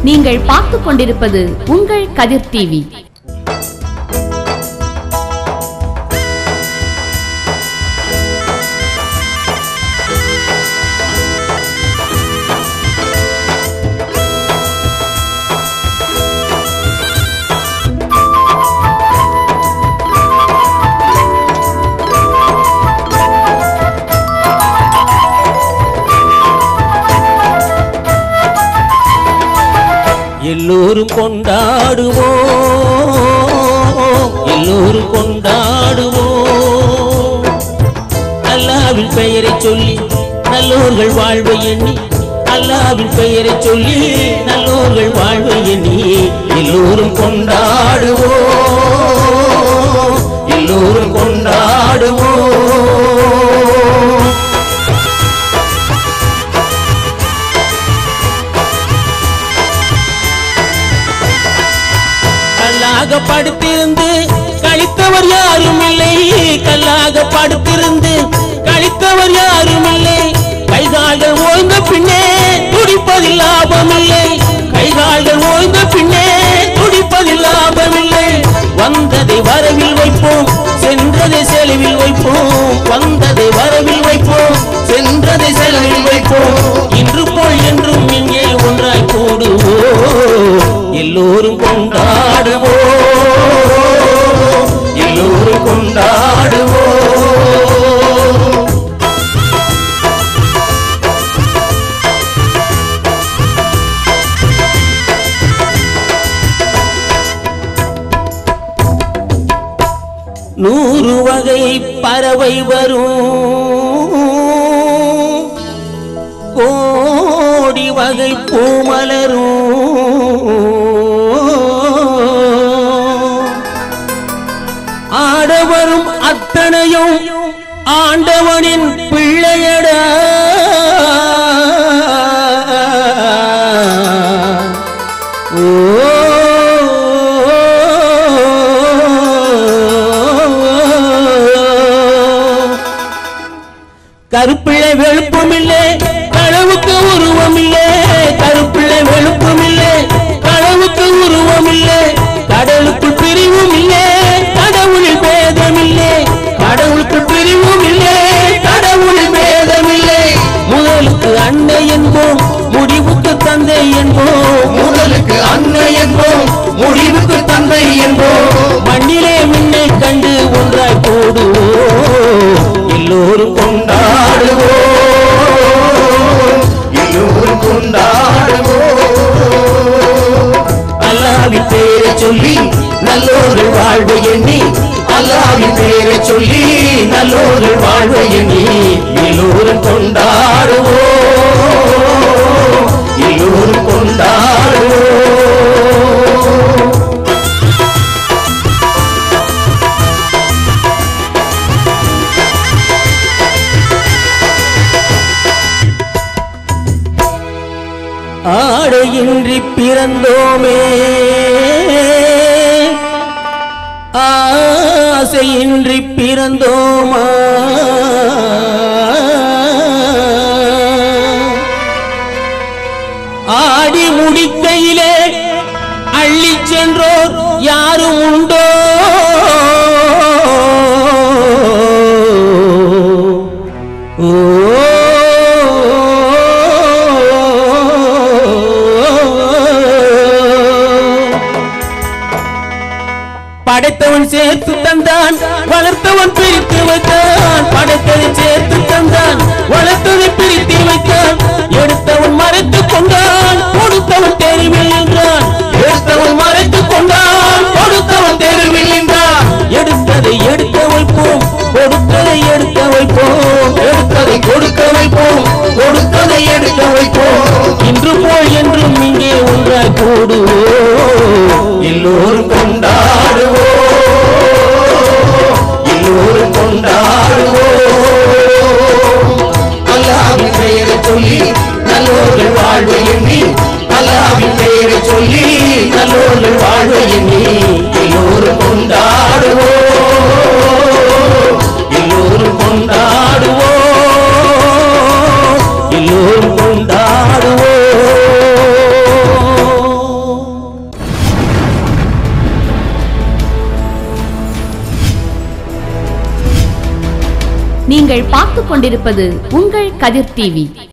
நீங்கள் பார்த்துக் கொண்டிருப்பது உங்கள் கதிர் டிவி எல்லோரும் கொண்டாடுவோம் எல்லோரும் கொண்டாடுவோம் அல்லாவின் பெயரை சொல்லி நல்லோர்கள் வாழ்வை எண்ணி அல்லாவின் பெயரை சொல்லி நல்லோர்கள் வாழ்வை எண்ணி எல்லோரும் கொண்டாடுவோம் எல்லோரும் கொண்டாடுவோம் கல்லாக படுத்திருந்து கழித்தவர் யாரும் இல்லை கல்லாக படுத்திருந்து கழித்தவர் யாரும் இல்லை கைகால்கள் ஓய்ந்த பின்னே துடிப்பதில் லாபமில்லை கைகால்கள் ஓய்ந்த பின்னே துடிப்பதில் லாபமில்லை வந்ததை வரவில் வைப்போம் சென்றதை செலவில் வைப்போம் வந்ததை வரவில் வைப்போம் சென்றதை செலவில் வைப்போம் இன்று போல் என்றும் இங்கே ஒன்றாய் கூடுவோம் எல்லோரும் கொண்டாடுவோம் எல்லோரும் கொண்டாடுவோம் நூறு வகை பறவை வரும் கோடி வகை பூமலரும் ஆடவரும் அத்தனையும் ஆண்டவனின் பிள்ளையடா கருப்பிள்ளை வெளுப்பும் இல்லை களவுக்கு உருவம் இல்லை கருப்பிள்ளை வெளுப்பும் இல்லை களவுக்கு உருவம் இல்லை கடலுக்குள் பிரிவும் இல்லை கடவுளில் பேதம் இல்லை கடவுளுக்குள் பிரிவும் இல்லை கடவுளில் பேதம் இல்லை முதலுக்கு அன்னை என்போம் முடிவுக்கு தந்தை என்போம் முதலுக்கு அன்னை என்போம் முடிவுக்கு தந்தை என்போம் மண்ணிலே மின்னை கண்டு ஒன்றாய் போடுவோம் எல்லோரும் கொண்டாடுவோம் எல்லோரும் கொண்டாடுவோம் அல்லாவின் பேரை சொல்லி நல்லோர்கள் வாழ்வு எண்ணி அல்லாவின் பேரை சொல்லி நல்லோர்கள் வாழ்வு எண்ணி எல்லோரும் கொண்டாடுவோம் எல்லோரும் கொண்டாடுவோம் ஆடையின்றி பிறந்தோமே ஆசையின்றி பிறந்தோமா ஆடி முடிக்கையிலே அள்ளி சென்றோர் யாரும் உண்டோ படைத்தவன் சேர்த்து தந்தான் வளர்த்தவன் பிரித்து வைத்தான் படைத்ததை சேர்த்து தந்தான் வளர்த்ததை பிரித்து வைத்தான் எடுத்தவன் மறைத்துக் கொண்டான் கொடுத்தவன் தெருவில் நின்றான் எடுத்தவன் மறைத்துக் கொண்டான் கொடுத்தவன் தெருவில் நின்றான் எடுத்ததை எடுக்க வைப்போம் கொடுத்ததை எடுக்க வைப்போம் எடுத்ததை கொடுக்க வைப்போம் கொடுத்ததை எடுக்க வைப்போம் இன்று போல் என்றும் இங்கே ஒன்றாய் கூடுவோம் எல்லோரும் கொண்டாடுவோம் எல்லோரும் கொண்டாடுவோம் அல்லாவின் பெயரை சொல்லி நல்லோர்கள் வாழ்வு எண்ணி அல்லாவின் பெயரை சொல்லி நல்லோர்கள் வாழ்வு எண்ணி எல்லோரும் கொண்டாடுவோம் எல்லோரும் கொண்டாடுவோம் நீங்கள் பார்த்து கொண்டிருப்பது உங்கள் கதிர் டிவி